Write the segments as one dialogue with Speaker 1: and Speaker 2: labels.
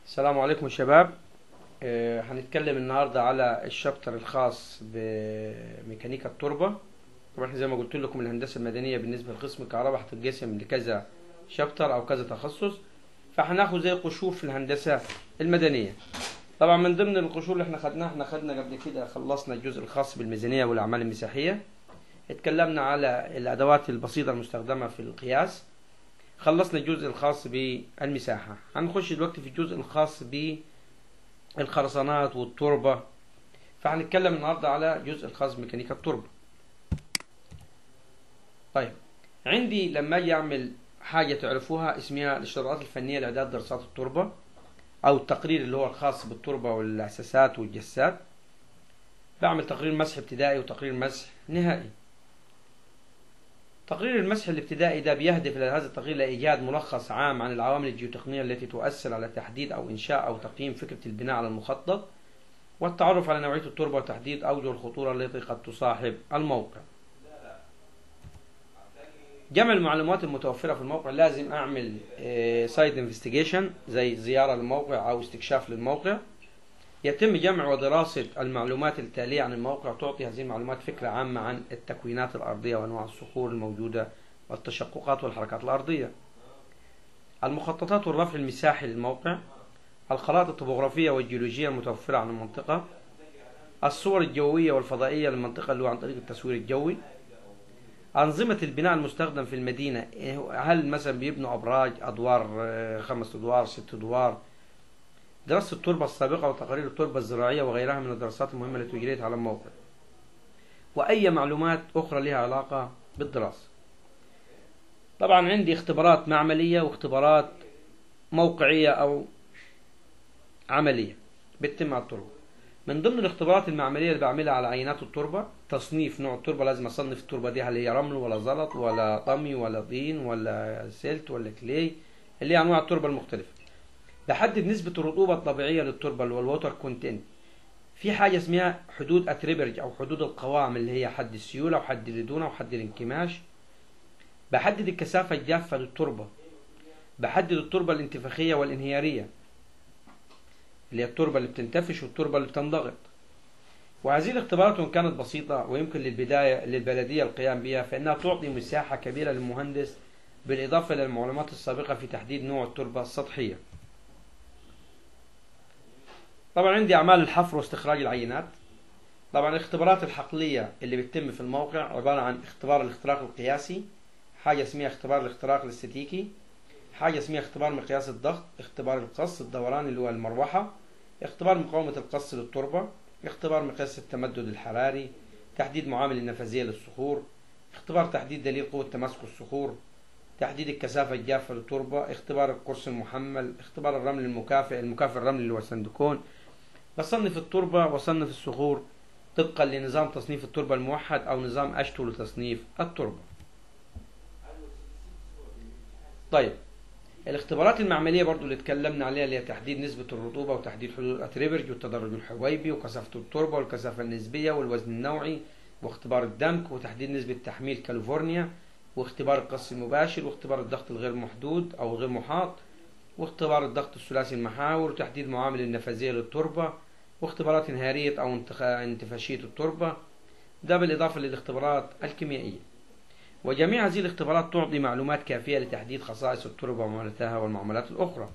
Speaker 1: السلام عليكم شباب آه، هنتكلم النهارده على الشابتر الخاص بميكانيكا التربة طبعا احنا زي ما قلت لكم الهندسة المدنية بالنسبة لقسم الكهرباء هتتقسم لكذا شابتر او كذا تخصص فهناخد زي قشور في الهندسة المدنية طبعا من ضمن القشور اللي احنا خدناها احنا خدنا قبل كده خلصنا الجزء الخاص بالميزانية والاعمال المساحية اتكلمنا على الادوات البسيطة المستخدمة في القياس خلصنا الجزء الخاص بالمساحة هنخش دلوقتي في الجزء الخاص بالخرسانات والتربة فهنتكلم النهاردة على الجزء الخاص بميكانيكا التربة طيب عندي لما اجي اعمل حاجة تعرفوها اسمها الاشتراطات الفنية لإعداد دراسات التربة أو التقرير اللي هو الخاص بالتربة والأساسات والجسات بعمل تقرير مسح ابتدائي وتقرير مسح نهائي تقرير المسح الابتدائي ده بيهدف إلى هذا التقرير لإيجاد ملخص عام عن العوامل الجيوتقنية التي تؤثر على تحديد أو إنشاء أو تقييم فكرة البناء على المخطط والتعرف على نوعية التربة وتحديد أوجه الخطورة التي قد تصاحب الموقع جمع المعلومات المتوفرة في الموقع لازم أعمل سايت انفستيجيشن زي زيارة للموقع أو استكشاف للموقع يتم جمع ودراسة المعلومات التالية عن الموقع تعطي هذه المعلومات فكرة عامة عن التكوينات الأرضية وأنواع الصخور الموجودة والتشققات والحركات الأرضية المخططات والرفع المساحي للموقع الخرائط الطبوغرافية والجيولوجية المتوفرة عن المنطقة الصور الجوية والفضائية للمنطقة اللي هو عن طريق التصوير الجوي أنظمة البناء المستخدم في المدينة هل مثلا بيبنوا أبراج أدوار خمس أدوار ست أدوار دراسة التربة السابقة وتقارير التربة الزراعية وغيرها من الدراسات المهمة التي أجريت على الموقع وأي معلومات أخرى لها علاقة بالدراسة طبعا عندي اختبارات معملية واختبارات موقعية أو عملية بتتم على التربة من ضمن الاختبارات المعملية اللي بعملها على عينات التربة تصنيف نوع التربة لازم أصنف التربة دي هل هي رمل ولا زلط ولا طمي ولا طين ولا سلت ولا كلي اللي هي أنواع التربة المختلفة بحدد نسبة الرطوبة الطبيعية للتربة اللي هو الووتر كونتنت في حاجة اسمها حدود اتريبرج أو حدود القوام اللي هي حد السيولة وحد اللدونة وحد الانكماش بحدد الكثافة الجافة للتربة بحدد التربة الانتفاخية والانهيارية اللي هي التربة اللي بتنتفش والتربة اللي بتنضغط وهذه الاختبارات وإن كانت بسيطة ويمكن للبداية للبلدية القيام بها فإنها تعطي مساحة كبيرة للمهندس بالإضافة إلى المعلومات السابقة في تحديد نوع التربة السطحية طبعا عندي أعمال الحفر واستخراج العينات طبعا الاختبارات الحقلية اللي بتتم في الموقع عبارة عن اختبار الاختراق القياسي حاجة اسمها اختبار الاختراق الاستاتيكي حاجة اسمها اختبار مقياس الضغط اختبار القص الدوران اللي هو المروحة اختبار مقاومة القص للتربة اختبار مقياس التمدد الحراري تحديد معامل النفاذية للصخور اختبار تحديد دليل قوة تماسك الصخور تحديد الكثافة الجافة للتربة اختبار القرص المحمل اختبار الرمل المكافئ المكافئ الرمل اللي هو السندكون بصنف التربة وصنف الصخور طبقا لنظام تصنيف التربة الموحد أو نظام أشتو لتصنيف التربة طيب الاختبارات المعملية برضو اللي اتكلمنا عليها اللي هي تحديد نسبة الرطوبة وتحديد حدود الاتريبرج والتدرج الحويبي وكثافة التربة والكثافة النسبية والوزن النوعي واختبار الدمك وتحديد نسبة تحميل كاليفورنيا واختبار القص المباشر واختبار الضغط الغير محدود أو غير محاط واختبار الضغط الثلاثي المحاور وتحديد معامل النفاذية للتربة واختبارات انهارية أو انتفاشية التربة ده بالإضافة للاختبارات الكيميائية وجميع هذه الاختبارات تعطي معلومات كافية لتحديد خصائص التربة ومعاملتها والمعاملات الأخرى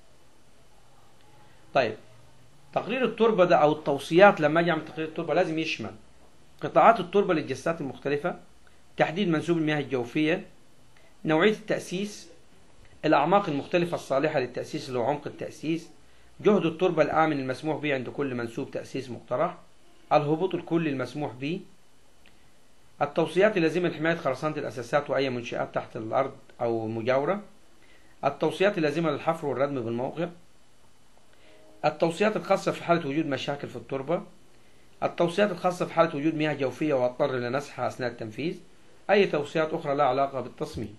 Speaker 1: طيب تقرير التربة ده أو التوصيات لما أجي أعمل تقرير التربة لازم يشمل قطاعات التربة للجسات المختلفة تحديد منسوب المياه الجوفية نوعية التأسيس الأعماق المختلفة الصالحة للتأسيس اللي هو عمق التأسيس جهد التربة الآمن المسموح به عند كل منسوب تأسيس مقترح الهبوط الكلي المسموح به التوصيات اللازمة لحماية خرسانة الأساسات وأي منشآت تحت الأرض أو مجاورة التوصيات اللازمة للحفر والردم بالموقع التوصيات الخاصة في حالة وجود مشاكل في التربة التوصيات الخاصة في حالة وجود مياه جوفية واضطر إلى نسحها أثناء التنفيذ أي توصيات أخرى لها علاقة بالتصميم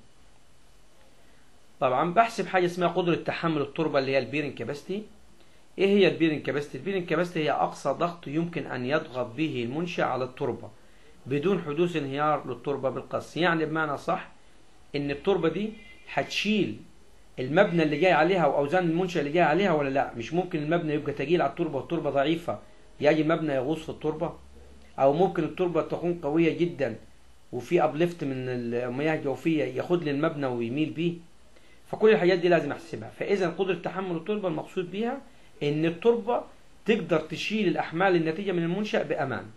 Speaker 1: طبعا بحسب حاجة اسمها قدرة تحمل التربة اللي هي البيرنج كاباستي ايه هي البيرنج كاباستي البيرنج كاباستي هي اقصى ضغط يمكن ان يضغط به المنشأ على التربة بدون حدوث انهيار للتربة بالقص يعني بمعنى صح ان التربة دي هتشيل المبنى اللي جاي عليها او اوزان المنشأ اللي جاي عليها ولا لا مش ممكن المبنى يبقى تقيل على التربة والتربة ضعيفة يجي مبنى يغوص في التربة او ممكن التربة تكون قوية جدا وفي ابليفت من المياه الجوفية ياخد لي المبنى ويميل بيه فكل الحاجات دي لازم احسبها فاذا قدرة تحمل التربة المقصود بيها ان التربة تقدر تشيل الاحمال الناتجة من المنشأ بامان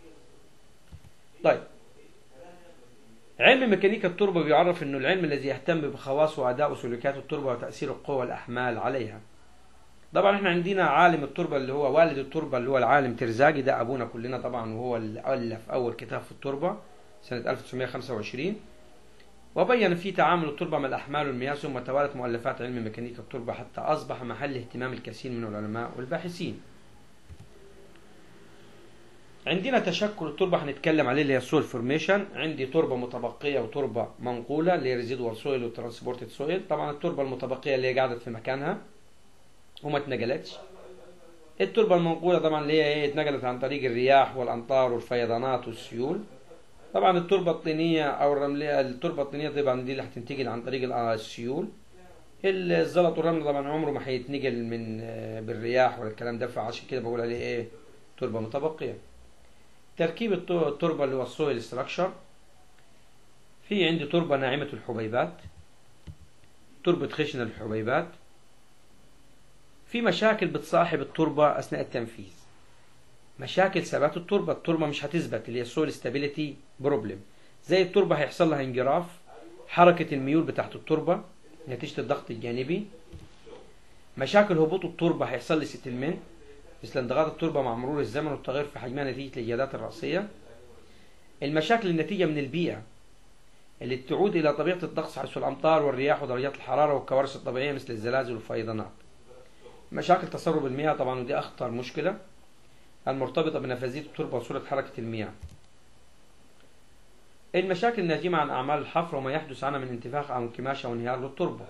Speaker 1: طيب علم ميكانيكا التربة بيعرف انه العلم الذي يهتم بخواص واداء وسلوكيات التربة وتأثير القوى والاحمال عليها طبعا احنا عندنا عالم التربة اللي هو والد التربة اللي هو العالم ترزاجي ده ابونا كلنا طبعا وهو اللي الف اول كتاب في التربة سنة 1925 وبين فيه تعامل التربة مع الأحمال والمياه ثم توالت مؤلفات علم ميكانيكا التربة حتى أصبح محل اهتمام الكثير من العلماء والباحثين. عندنا تشكل التربة هنتكلم عليه اللي هي السويل فورميشن، عندي تربة متبقية وتربة منقولة اللي هي ريزيدوال سويل وترانسبورتد سويل، طبعا التربة المتبقية اللي هي قعدت في مكانها وما اتنقلتش. التربة المنقولة طبعا اللي هي ايه اتنقلت عن طريق الرياح والأمطار والفيضانات والسيول. طبعا التربة الطينية أو الرملية التربة الطينية طبعا دي اللي هتنتقل عن طريق السيول الزلط والرمل طبعا عمره ما هيتنقل من بالرياح ولا الكلام ده فعشان كده بقول عليه ايه تربة متبقية تركيب التربة اللي هو السويل ستراكشر في عندي تربة ناعمة الحبيبات تربة خشن الحبيبات في مشاكل بتصاحب التربة أثناء التنفيذ مشاكل ثبات التربه التربه مش هتثبت اللي هي السول ستابيليتي بروبلم زي التربه هيحصل لها انجراف حركه الميول بتاعت التربه نتيجه الضغط الجانبي مشاكل هبوط التربه هيحصل لي ستلمنت مثل انضغاط التربه مع مرور الزمن والتغير في حجمها نتيجه الاجهادات الراسيه المشاكل الناتجه من البيئه اللي تعود الى طبيعه الطقس حيث الامطار والرياح ودرجات الحراره والكوارث الطبيعيه مثل الزلازل والفيضانات مشاكل تسرب المياه طبعا ودي اخطر مشكله المرتبطة بنفاذية التربة وسرعة حركة المياه. المشاكل الناجمة عن أعمال الحفر وما يحدث عنها من انتفاخ أو انكماش أو انهيار للتربة.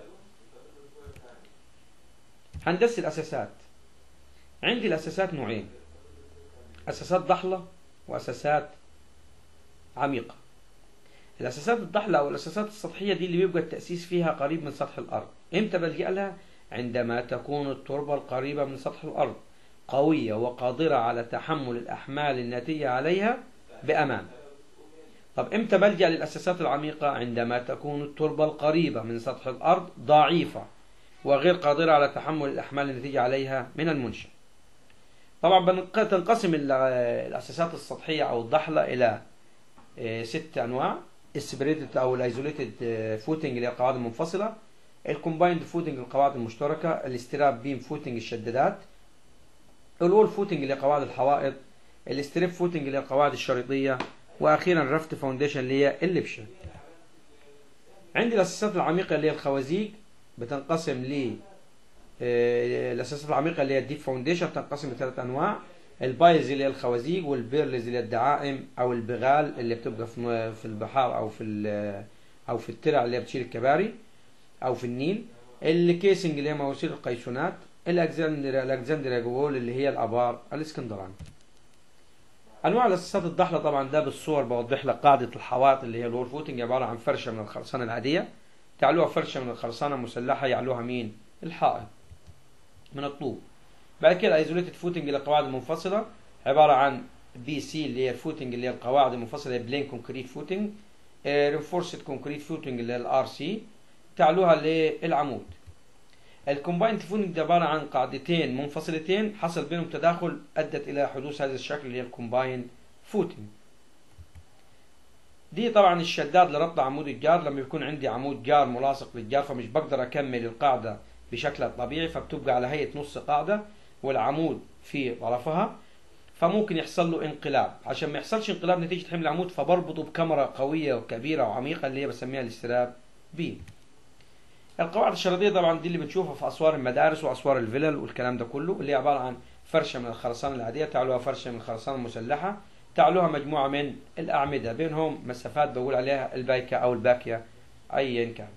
Speaker 1: هندسة الأساسات. عندي الأساسات نوعين. أساسات ضحلة وأساسات عميقة. الأساسات الضحلة أو الأساسات السطحية دي اللي بيبقى التأسيس فيها قريب من سطح الأرض. إمتى بلجأ لها؟ عندما تكون التربة القريبة من سطح الأرض. قوية وقادرة على تحمل الأحمال الناتجة عليها بأمان طب إمتى بلجأ للأساسات العميقة عندما تكون التربة القريبة من سطح الأرض ضعيفة وغير قادرة على تحمل الأحمال الناتجة عليها من المنشأ طبعا تنقسم الأساسات السطحية أو الضحلة إلى ست أنواع السبريتد أو الايزوليتد فوتنج اللي هي القواعد المنفصلة الكومبايند فوتنج القواعد المشتركة الاستراب بيم فوتنج الشدادات الول فوتنج اللي هي قواعد الحوائط الستريب فوتنج اللي هي القواعد الشريطية وأخيرا الرفت فاونديشن اللي هي اللبشة عندي الأساسات العميقة اللي هي الخوازيق بتنقسم ل الأساسات العميقة اللي هي الديب فاونديشن بتنقسم لثلاث أنواع البايز اللي هي الخوازيق والبيرلز اللي هي الدعائم أو البغال اللي بتبقى في البحار أو في أو في الترع اللي هي بتشيل الكباري أو في النيل الكيسنج اللي هي مواسير القيسونات الاكزندريا الاكزندريا جوول اللي هي الابار الاسكندراني انواع الاساسات الضحله طبعا ده بالصور بوضح لك قاعده الحوائط اللي هي الور فوتنج عباره عن فرشه من الخرسانه العاديه تعلوها فرشه من الخرسانه المسلحه يعلوها مين الحائط من الطوب بعد كده الايزوليتد فوتنج اللي القواعد المنفصله عباره عن بي سي اللي هي الفوتنج اللي هي القواعد المنفصله بلين كونكريت فوتنج رينفورسد كونكريت فوتنج اللي هي الار سي تعلوها للعمود الكومبايند فوتنج ده عباره عن قاعدتين منفصلتين حصل بينهم تداخل ادت الى حدوث هذا الشكل اللي هي الكومبايند فوتنج دي طبعا الشداد لربط عمود الجار لما يكون عندي عمود جار ملاصق للجار فمش بقدر اكمل القاعده بشكلها الطبيعي فبتبقى على هيئه نص قاعده والعمود في طرفها فممكن يحصل له انقلاب عشان ما يحصلش انقلاب نتيجه حمل العمود فبربطه بكاميرا قويه وكبيره وعميقه اللي هي بسميها الاستراب بيم القواعد الشريطيه طبعا دي اللي بنشوفها في اسوار المدارس واسوار الفلل والكلام ده كله اللي هي عباره عن فرشه من الخرسانه العاديه تعلوها فرشه من الخرسانه المسلحه تعلوها مجموعه من الاعمده بينهم مسافات بقول عليها البايكه او الباكيه ايا كان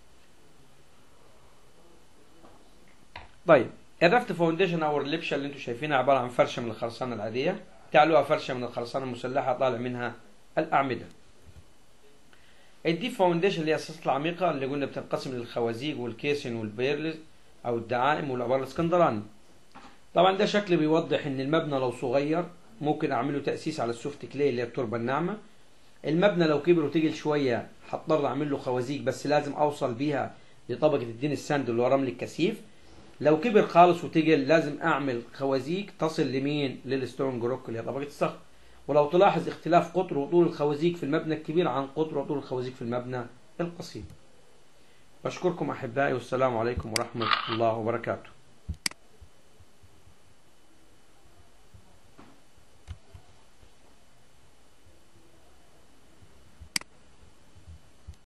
Speaker 1: طيب الرفت فاونديشن او اللبشه اللي انتم شايفينها عباره عن فرشه من الخرسانه العاديه تعلوها فرشه من الخرسانه المسلحه طالع منها الاعمده الديب فاونديشن اللي هي الاساسات العميقه اللي قلنا بتنقسم للخوازيق والكيسن والبيرلز او الدعائم والابار الاسكندراني طبعا ده شكل بيوضح ان المبنى لو صغير ممكن اعمله تاسيس على السوفت كلي اللي هي التربه الناعمه المبنى لو كبر وتقل شويه هضطر اعمل له خوازيق بس لازم اوصل بيها لطبقه الدين الساند اللي هو رمل الكثيف لو كبر خالص وتقل لازم اعمل خوازيق تصل لمين للستونج روك اللي هي طبقه الصخر ولو تلاحظ اختلاف قطر وطول الخوازيق في المبنى الكبير عن قطر وطول الخوازيق في المبنى القصير بشكركم احبائي والسلام عليكم ورحمه الله وبركاته